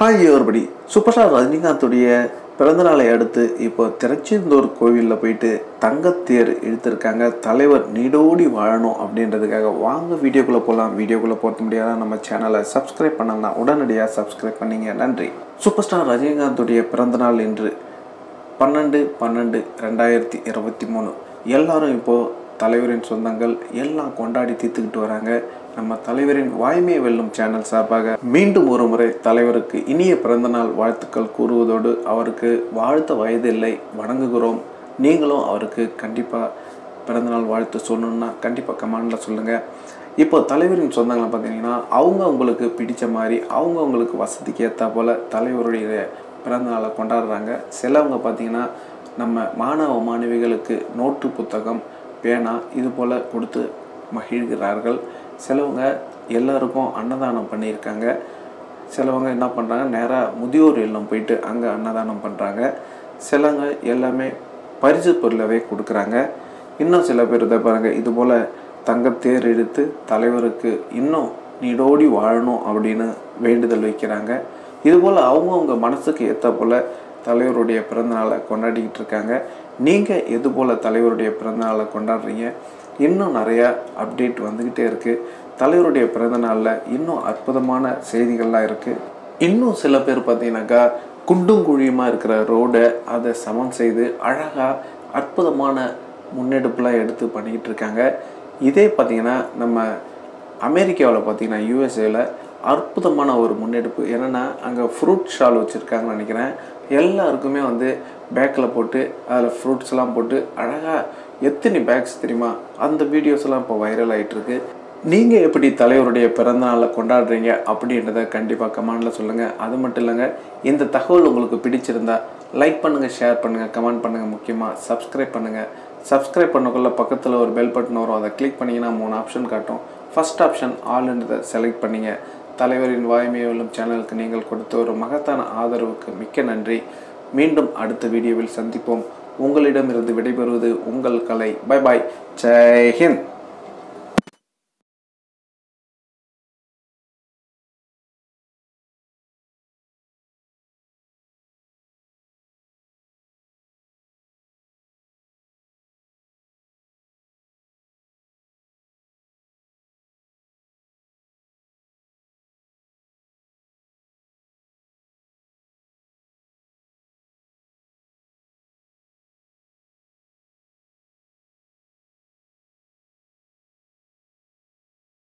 hi everybody super star ரஜினிகாந்துடைய பிறந்தநாளை அடுத்து இப்போ திருச்செந்தூர் கோவிலில் போயிட்டு தங்கத்தேர் இழுத்துருக்காங்க தலைவர் நீடோடி வாழணும் அப்படின்றதுக்காக வாங்க வீடியோக்குள்ளே போகலாம் வீடியோக்குள்ளே போக முடியாத நம்ம சேனலை சப்ஸ்கிரைப் பண்ணலன்னா உடனடியாக சப்ஸ்கிரைப் பண்ணிங்க நன்றி சூப்பர் ஸ்டார் ரஜினிகாந்துடைய பிறந்தநாள் இன்று பன்னெண்டு பன்னெண்டு ரெண்டாயிரத்தி இருபத்தி மூணு எல்லாரும் இப்போது தலைவரின் சொந்தங்கள் எல்லாம் கொண்டாடி தீர்த்துக்கிட்டு வராங்க நம்ம தலைவரின் வாய்மையை வெல்லும் சேனல் சார்பாக மீண்டும் ஒரு முறை தலைவருக்கு இனிய பிறந்தநாள் வாழ்த்துக்கள் கூறுவதோடு அவருக்கு வாழ்த்த வயதில்லை வணங்குகிறோம் நீங்களும் அவருக்கு கண்டிப்பாக பிறந்தநாள் வாழ்த்து சொல்லணுன்னா கண்டிப்பாக கமெண்டில் சொல்லுங்கள் இப்போ தலைவரின் சொந்தங்களை பார்த்தீங்கன்னா அவங்க உங்களுக்கு பிடிச்ச மாதிரி அவங்க உங்களுக்கு வசதிக்கு ஏற்றா போல் தலைவருடைய பிறந்தநாளை கொண்டாடுறாங்க சிலவங்க பார்த்திங்கன்னா நம்ம மாணவ மாணவிகளுக்கு நோட்டு புத்தகம் பேனா இது போல் கொடுத்து மகிழ்கிறார்கள் சிலவங்க எல்லாருக்கும் அன்னதானம் பண்ணியிருக்காங்க சிலவங்க என்ன பண்ணுறாங்க நேராக முதியோர் இல்லம் போயிட்டு அங்கே அன்னதானம் பண்ணுறாங்க சிலவங்க எல்லாமே பரிசு பொருளவே கொடுக்குறாங்க இன்னும் சில பேர் இதை பாருங்கள் இது போல் தங்கத்தேர் எடுத்து தலைவருக்கு இன்னும் நீடோடி வாழணும் அப்படின்னு வேண்டுதல் வைக்கிறாங்க இதுபோல் அவங்கவுங்க மனசுக்கு ஏற்ற போல் தலைவருடைய பிறந்தநாளை கொண்டாடிக்கிட்டு இருக்காங்க நீங்கள் எது போல் தலைவருடைய பிறந்தநாளை கொண்டாடுறீங்க இன்னும் நிறையா அப்டேட் வந்துக்கிட்டே இருக்குது தலைவருடைய பிறந்தநாளில் இன்னும் அற்புதமான செய்திகள்லாம் இருக்குது இன்னும் சில பேர் பார்த்தீங்கன்னாக்கா குண்டும் குழியுமாக இருக்கிற ரோடை அதை சமன் செய்து அழகாக அற்புதமான முன்னெடுப்புலாம் எடுத்து பண்ணிக்கிட்டு இருக்காங்க இதே பார்த்திங்கன்னா நம்ம அமெரிக்காவில் பார்த்தீங்கன்னா யூஎஸ்ஏல அற்புதமான ஒரு முன்னெடுப்பு என்னென்னா அங்கே ஃப்ரூட் ஷால் வச்சுருக்காங்கன்னு நினைக்கிறேன் எல்லாருக்குமே வந்து பேக்கில் போட்டு அதில் ஃப்ரூட்ஸ்லாம் போட்டு அழகாக எத்தனை பேக்ஸ் தெரியுமா அந்த வீடியோஸ்லாம் இப்போ வைரல் ஆகிட்டுருக்கு நீங்கள் எப்படி தலைவருடைய பிறந்தநாளை கொண்டாடுறீங்க அப்படின்றத கண்டிப்பாக கமெண்டில் சொல்லுங்கள் அது மட்டும் இல்லைங்க இந்த தகவல் உங்களுக்கு பிடிச்சிருந்தா லைக் பண்ணுங்கள் ஷேர் பண்ணுங்கள் கமெண்ட் பண்ணுங்கள் முக்கியமாக சப்ஸ்கிரைப் பண்ணுங்கள் சப்ஸ்கிரைப் பண்ணக்குள்ள பக்கத்தில் ஒரு பெல் பட்டன் வரும் அதை கிளிக் பண்ணிங்கன்னா மூணு ஆப்ஷன் காட்டும் ஃபஸ்ட் ஆப்ஷன் ஆல்ன்றதை செலக்ட் பண்ணிங்க தலைவரின் வாய்மையை வெல்லும் சேனலுக்கு நீங்கள் கொடுத்த ஒரு மகத்தான ஆதரவுக்கு மிக்க நன்றி மீண்டும் அடுத்த வீடியோவில் சந்திப்போம் உங்களிடமிருந்து விடைபெறுவது உங்கள் கலை பை பாய் ஜெய் ஹிந்த்